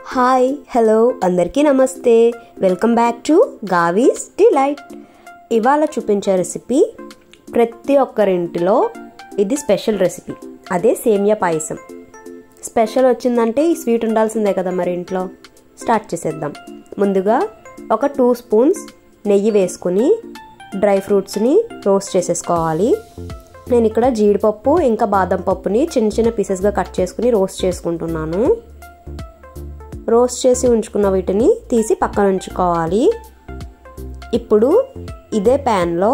hi hello అందరికీ నమస్తే welcome back to Gavis delight ఇవాళ చూపించే రెసిపీ ప్రతి ఒక్కరింటిలో ఇది స్పెషల్ రెసిపీ అదే సేమియా పాయసం స్పెషల్ వచ్చిందంటే ఈ స్వీట్ ఉండాల్సిందే కదా మరి ఇంట్లో స్టార్ట్ చేసేద్దాం ముందుగా ఒక టూ స్పూన్స్ నెయ్యి వేసుకుని డ్రై ఫ్రూట్స్ని రోస్ట్ చేసేసుకోవాలి నేను ఇక్కడ జీడిపప్పు ఇంకా బాదం పప్పుని చిన్న చిన్న పీసెస్గా కట్ చేసుకుని రోస్ట్ చేసుకుంటున్నాను రోస్ట్ చేసి ఉంచుకున్న వీటిని తీసి పక్కన ఉంచుకోవాలి ఇప్పుడు ఇదే ప్యాన్లో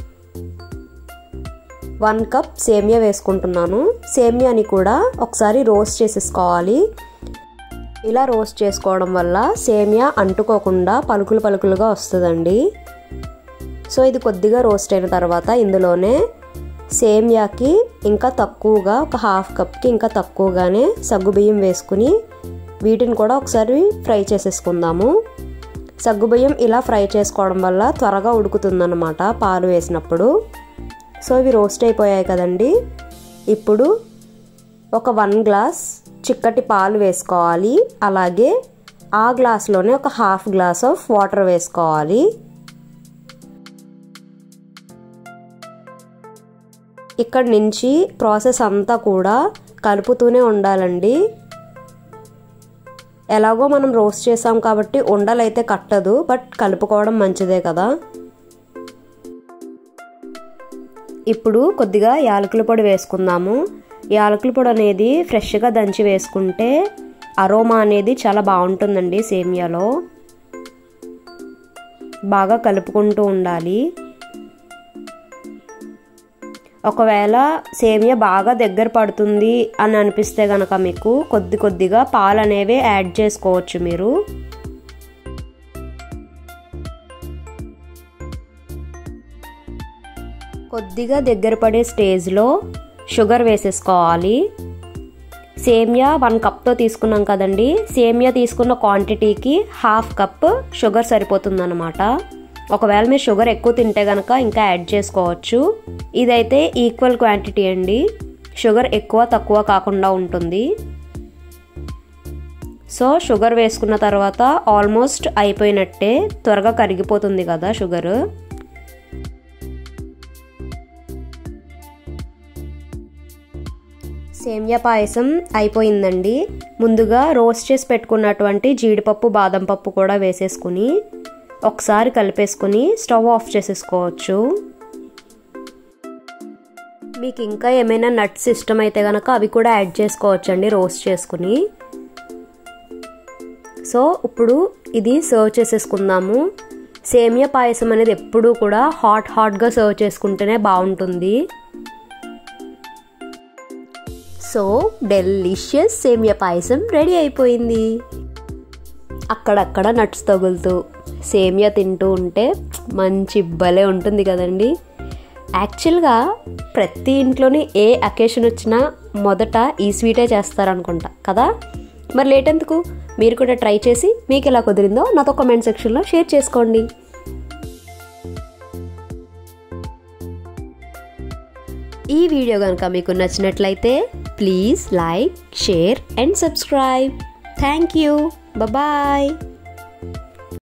వన్ కప్ సేమియా వేసుకుంటున్నాను సేమియాని కూడా ఒకసారి రోస్ట్ చేసేసుకోవాలి ఇలా రోస్ట్ చేసుకోవడం వల్ల సేమియా అంటుకోకుండా పలుకులు పలుకులుగా వస్తుందండి సో ఇది కొద్దిగా రోస్ట్ అయిన తర్వాత ఇందులోనే సేమియాకి ఇంకా తక్కువగా ఒక హాఫ్ కప్కి ఇంకా తక్కువగానే సగ్గుబియ్యం వేసుకుని వీటిని కూడా ఒకసారి ఫ్రై చేసేసుకుందాము సగ్గుబియ్యం ఇలా ఫ్రై చేసుకోవడం వల్ల త్వరగా ఉడుకుతుందన్నమాట పాలు వేసినప్పుడు సో ఇవి రోస్ట్ అయిపోయాయి కదండి ఇప్పుడు ఒక వన్ గ్లాస్ చిక్కటి పాలు వేసుకోవాలి అలాగే ఆ గ్లాస్లోనే ఒక హాఫ్ గ్లాస్ ఆఫ్ వాటర్ వేసుకోవాలి ఇక్కడ నుంచి ప్రాసెస్ అంతా కూడా కలుపుతూనే ఉండాలండి ఎలాగో మనం రోస్ట్ చేసాం కాబట్టి ఉండలైతే కట్టదు బట్ కలుపుకోవడం మంచిదే కదా ఇప్పుడు కొద్దిగా యాలకుల పొడి వేసుకుందాము యాలకుల పొడి అనేది ఫ్రెష్గా దంచి వేసుకుంటే అరోమా అనేది చాలా బాగుంటుందండి సేమియాలో బాగా కలుపుకుంటూ ఉండాలి ఒకవేళ సేమియా బాగా దగ్గర పడుతుంది అని అనిపిస్తే కనుక మీకు కొద్ది కొద్దిగా పాలు అనేవి యాడ్ చేసుకోవచ్చు మీరు కొద్దిగా దగ్గర పడే స్టేజ్లో షుగర్ వేసేసుకోవాలి సేమియా వన్ కప్తో తీసుకున్నాం కదండి సేమియా తీసుకున్న క్వాంటిటీకి హాఫ్ కప్ షుగర్ సరిపోతుందన్నమాట ఒకవేళ మీరు షుగర్ ఎక్కువ తింటే కనుక ఇంకా యాడ్ చేసుకోవచ్చు ఇదైతే ఈక్వల్ క్వాంటిటీ అండి షుగర్ ఎక్కువ తక్కువ కాకుండా ఉంటుంది సో షుగర్ వేసుకున్న తర్వాత ఆల్మోస్ట్ అయిపోయినట్టే త్వరగా కరిగిపోతుంది కదా షుగర్ సేమియా పాయసం అయిపోయిందండి ముందుగా రోస్ట్ చేసి పెట్టుకున్నటువంటి జీడిపప్పు బాదం పప్పు కూడా వేసేసుకుని ఒకసారి కలిపేసుకుని స్టవ్ ఆఫ్ చేసేసుకోవచ్చు మీకు ఇంకా ఏమైనా నట్స్ ఇష్టమైతే కనుక అవి కూడా యాడ్ చేసుకోవచ్చు అండి రోస్ట్ చేసుకుని సో ఇప్పుడు ఇది సర్వ్ చేసేసుకుందాము సేమియా పాయసం అనేది ఎప్పుడూ కూడా హాట్ హాట్గా సర్వ్ చేసుకుంటేనే బాగుంటుంది సో డెలిషియస్ సేమియా పాయసం రెడీ అయిపోయింది అక్కడక్కడ నట్స్ తగులుతూ సేమియా తింటూ ఉంటే మంచి భలే ఉంటుంది కదండి యాక్చువల్గా ప్రతి ఇంట్లోని ఏ అకేషన్ వచ్చినా మొదట ఈ స్వీటే చేస్తారనుకుంటా కదా మరి లేట్ ఎందుకు మీరు కూడా ట్రై చేసి మీకు ఎలా కుదిరిందో నాతో కామెంట్ సెక్షన్లో షేర్ చేసుకోండి ఈ వీడియో కనుక మీకు నచ్చినట్లయితే please like share and subscribe thank you bye